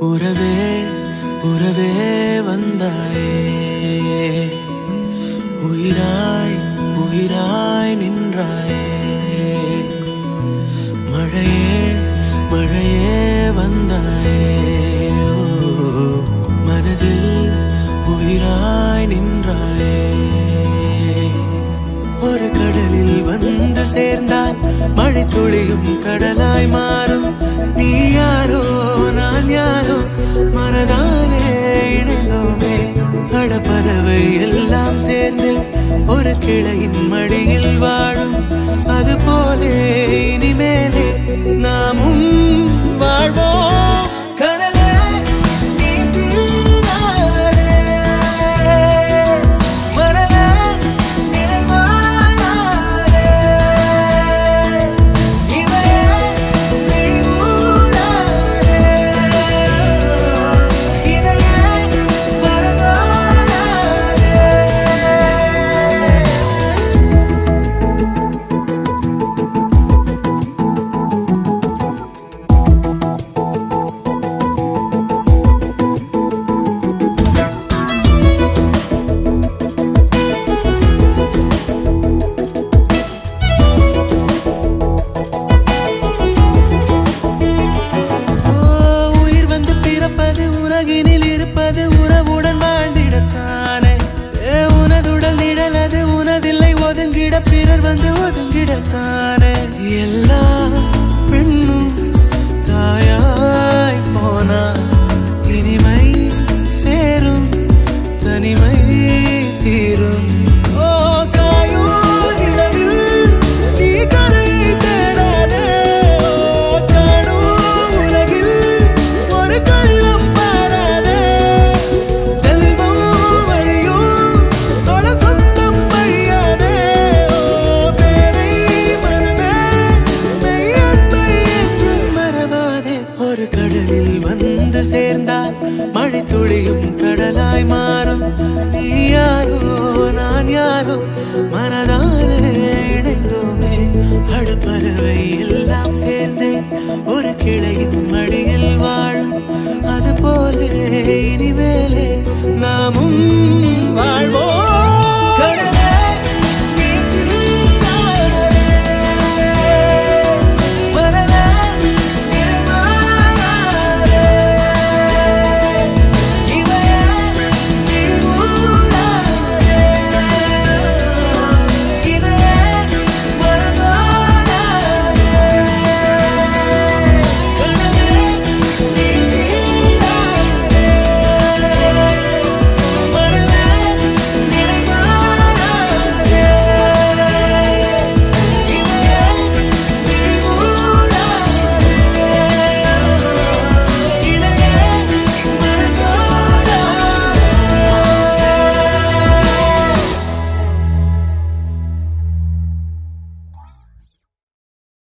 உறவே உறவே வந்தாயே உயிராய் உயிராய் நின்றாயே மழையே மழையே வந்தாயே ஓ, மனதில் உயிராய் நின்றாயே ஒரு கடலில் வந்து சேர்ந்தால் மழை துளியும் கடலாய் மாறும் நீ யாரோ நான் யாரோ மனதானே இணைந்தோமே கடப்பறவை எல்லாம் சேர்ந்து ஒரு கிளையின் மடியில் வாழும் அது போலே இனிமேலே நாமும் வாழ்வோம் கனவே நீ தீராதே. மனமே நிலைமாறாதே. இவையே விழிமூடாதே. இதையே மறவாடாதே. ஓ, உயிர் வந்து பிறப்பது உலகினில் இருப்பது உறவுடன் வாழ்ந்திடத்தானே ஏ, உனதுடல் நிழலது உனதில்லை ஒதுங்கிட பிறர் வந்து ஒதுங்கிடத்தானே எல்லா பெண்ணும் தாயாய் போனா இனிமை சேரும் தனிமை தீரும் ஓ காயும் நிலவில் நீ கரையை தேடாதே ஓ காணும் உலகில் ஒரு கள்ளம் பாராதே செல்வம் வழியும் தொட சொந்தம் வழியாதே ஓ பேரை மனமே மெய்யன்பை என்று மறவாதே ஒரு கடலில் வந்து சேர்ந்தால் மழை துளியும் கடலாய் மாறும் நீ யாரோ நான் யாரோ மனதானே இணைந்தோமே அடுப்பறவை எல்லாம் சேர்ந்து ஒரு கிளையின் மடியில் வாழும் அது போலே இனிமேலே நாமும் வாழ்வோம்